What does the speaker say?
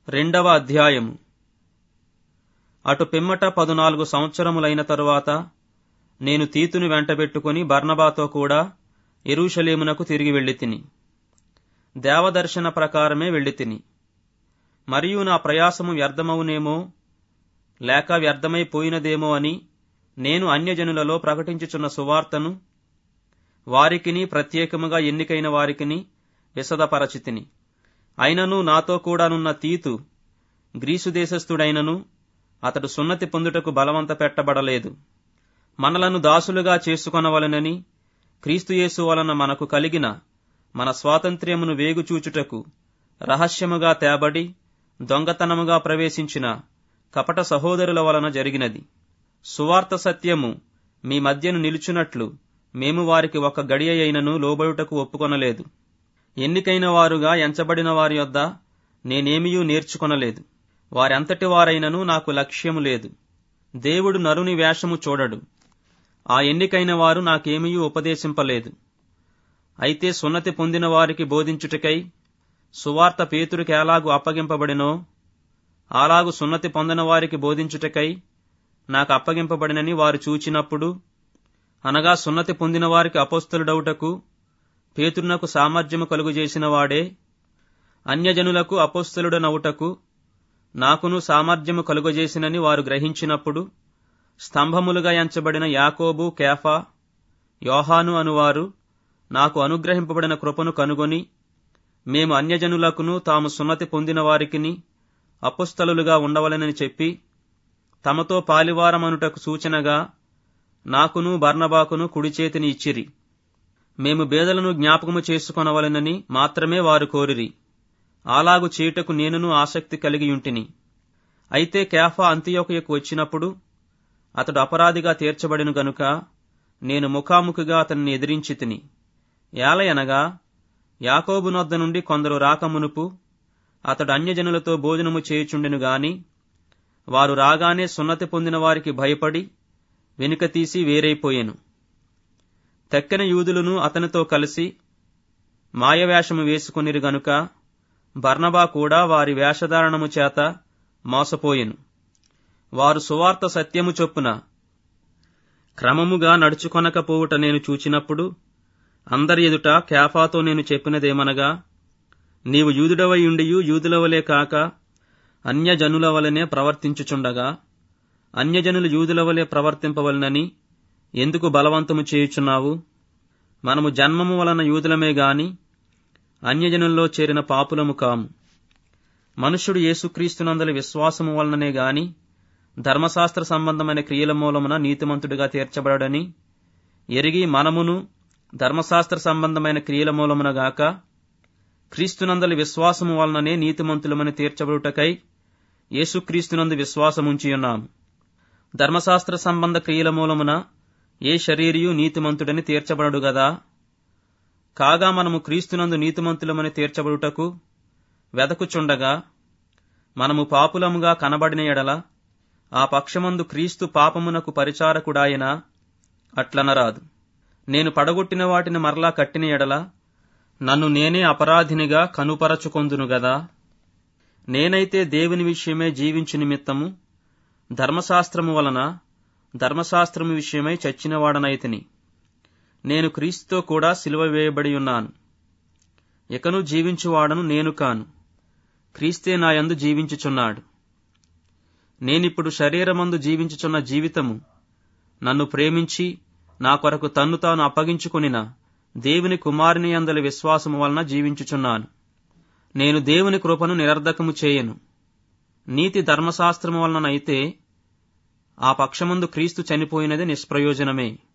రెండవ అధ్యాయము అటు పిమ్మట పదునాలుగు సంవత్సరములైన తరువాత నేను తీతుని వెంటబెట్టుకుని బర్నబాతో కూడా ఎరూషలేమునకు తిరిగి వెళ్ళి తిని దేవదర్శన ప్రకారమే వెళ్ళి తిని మరియు నా ప్రయాసము వ్యర్థమవునేమో లేక వ్యర్థమైపోయినదేమో అని నేను అన్యజనులలో ప్రకటించుచున్న సువార్తను వారికిని ప్రత్యేకముగా ఎన్నికైన వారికిని విశదపరచితిని అయినను నాతో కూడానున్న తీతు గ్రీసు దేశస్థుడైనను అతడు సున్నతి పొందుటకు బలవంత పెట్టబడలేదు మనలను దాసులుగా చేసుకొనవలనని క్రీస్తుయేసు వలన మనకు కలిగిన మన స్వాతంత్ర్యమును వేగుచూచుటకు రహస్యముగా తేబడి దొంగతనముగా ప్రవేశించిన కపట సహోదరుల వలన జరిగినది సువార్త సత్యము మీ మధ్యను నిలుచున్నట్లు మేము వారికి ఒక గడియ అయినను లోబడుటకు ఒప్పుకొనలేదు ఎన్నికైన వారుగా ఎంచబడిన వారి యొద్ద నేనేమియూ నేర్చుకొనలేదు వారెంతటి వారైనను నాకు లక్ష్యము లేదు దేవుడు నరుని వేషము చూడడు ఆ ఎన్నికైన వారు నాకేమియూ ఉపదేశింపలేదు అయితే సున్నతి పొందిన వారికి బోధించుటకై సువార్త పేతురికి ఎలాగు అప్పగింపబడినో అలాగు సున్నతి పొందిన వారికి బోధించుటకై నాకు అప్పగింపబడినని వారు చూచినప్పుడు అనగా సున్నతి పొందిన వారికి అపోస్తలుడవుటకు పేతురునకు సామర్థ్యము కలుగుజేసిన వాడే అన్యజనులకు అపోస్తలుడనవుటకు నాకును సామర్థ్యము కలుగజేసినని వారు గ్రహించినప్పుడు స్తంభములుగా ఎంచబడిన యాకోబు కేఫా యోహాను అనువారు నాకు అనుగ్రహింపబడిన కృపను కనుగొని మేము అన్యజనులకును తాము సున్నతి పొందిన వారికిని అపుస్తలులుగా ఉండవలనని చెప్పి తమతో పాలివారమనుటకు సూచనగా నాకును బర్నబాకును కుడి చేతిని ఇచ్చిరి మేము బేదలను జ్ఞాపకము చేసుకొనవలనని మాత్రమే వారు కోరిరి అలాగు చేయుటకు నేనును ఆసక్తి కలిగియుంటిని అయితే కేఫా అంత్యోకయకు వచ్చినప్పుడు అతడు అపరాధిగా తీర్చబడిన గనుక నేను ముఖాముఖిగా అతన్ని ఎదిరించి తిని ఏలయనగా యాకోబునొద్ద నుండి కొందరు రాకమునుపు అతడు అన్యజనులతో భోజనము చేయుచుండెను గాని వారు రాగానే సున్నతి పొందిన వారికి భయపడి వెనుక తీసి వేరైపోయెను తెక్కెన యూదులను అతనితో కలిసి మాయవేషము వేసుకునిరు గనుక బర్నబా కూడా వారి వేషధారణము చేత మోసపోయెను వారు సువార్త సత్యము చొప్పున క్రమముగా నడుచుకొనకపోవుట నేను చూచినప్పుడు అందరి ఎదుట కేఫాతో నేను చెప్పినదేమనగా నీవు యూదుడవై ఉండియు యూదులవలే కాక అన్యజనుల వలనే ప్రవర్తించుచుండగా అన్యజనులు యూదుల వలె ప్రవర్తింపవలనని ఎందుకు బలవంతము చేయుచున్నావు మనము జన్మము వలన యూదులమే గాని అన్యజనుల్లో చేరిన పాపులము కాము మనుష్యుడు యేసుక్రీస్తునందలి విశ్వాసము వలననే గాని ధర్మశాస్త్ర సంబంధమైన క్రియల మూలమున నీతిమంతుడిగా తీర్చబడని ఎరిగి మనమును ధర్మశాస్త్ర సంబంధమైన క్రియల మూలమున గాక క్రీస్తునందలి విశ్వాసము వలననే నీతిమంతులమని తీర్చబడుటకై యేసుక్రీస్తునందు విశ్వాసముంచియున్నాము ధర్మశాస్త్ర సంబంధ క్రియల మూలమున ఏ శరీరియు నీతిమంతుడని తీర్చబడడు గదా కాగా మనము క్రీస్తునందు నీతిమంతులమని తీర్చబడుటకు వెదకుచుండగా మనము పాపులముగా కనబడిన ఎడల ఆ పక్షమందు క్రీస్తు పాపమునకు పరిచారకుడాయన అట్లనరాదు నేను పడగొట్టిన వాటిని మరలా కట్టిన ఎడల నన్ను నేనే అపరాధినిగా కనుపరచుకొందును గదా నేనైతే దేవుని విషయమై జీవించు నిమిత్తము ధర్మశాస్త్రము వలన ధర్మశాస్త్రము విషయమై చచ్చినవాడనైతిని నేను క్రీస్తుతో కూడా సిలువ వేయబడి ఉన్నాను ఇకను జీవించువాడను నేను కాను క్రీస్తే నాయందు జీవించుచున్నాడు నేనిప్పుడు శరీరమందు జీవించుచున్న జీవితము నన్ను ప్రేమించి నా కొరకు తన్ను తాను అప్పగించుకునిన దేవుని కుమారుని అందలి విశ్వాసము వలన జీవించుచున్నాను నేను దేవుని కృపను నిరర్ధకము చేయను నీతి ధర్మశాస్త్రము వలననైతే ఆ పక్షమందు క్రీస్తు చనిపోయినది నిష్ప్రయోజనమే